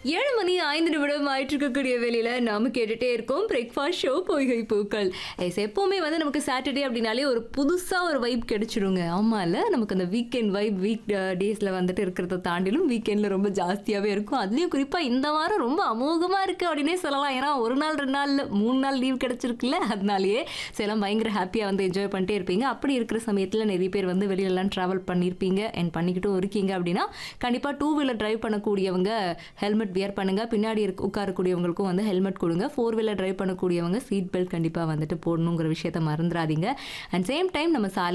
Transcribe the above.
ஏழு மணி ஐந்து நிமிடம் ஆயிட்டு இருக்கக்கூடிய வேலையில நாம கேட்டுட்டே இருக்கோம் பிரேக்ஃபாஸ்ட் ஷோ பொய்கை பூக்கள் எஸ் எப்பவுமே வந்து நமக்கு சாட்டர்டே அப்படின்னாலே ஒரு புதுசா ஒரு வைப் கிடைச்சிடுங்க ஆமா இல்ல நமக்கு அந்த வீக்கெண்ட் வைப் வீக் டேஸ்ல வந்துட்டு இருக்கிறத தாண்டிலும் வீக்கெண்ட்ல ரொம்ப ஜாஸ்தியாவே இருக்கும் அதுலயும் குறிப்பா இந்த வாரம் ரொம்ப அமோகமா இருக்கு அப்படின்னே சொல்லலாம் ஏன்னா ஒரு நாள் ரெண்டு நாள் மூணு நாள் லீவ் கிடைச்சிருக்குல்ல அதனாலேயே சரி எல்லாம் பயங்கர ஹாப்பியா வந்து என்ஜாய் பண்ணிட்டே இருப்பீங்க அப்படி இருக்கிற சமயத்துல நிறைய பேர் வந்து வெளியிலலாம் ட்ராவல் பண்ணியிருப்பீங்க அண்ட் பண்ணிக்கிட்டும் இருக்கீங்க அப்படின்னா கண்டிப்பா டூ வீலர் டிரைவ் பண்ணக்கூடியவங்க ஹெல்மெட் வியர் பண்ணுங்க பின்னாடி இருக்க உட்காரக்கூடியவங்களுக்கும் வந்து ஹெல்மெட் கொடுங்க ஃபோர் வீலர் டிரைவ் பண்ணக்கூடியவங்க சீட் பெல்ட் கண்டிப்பா வந்துட்டு போடணுங்கிற விஷயத்த மறந்துடாதீங்க அண்ட் சேம் டைம் நம்ம சாலை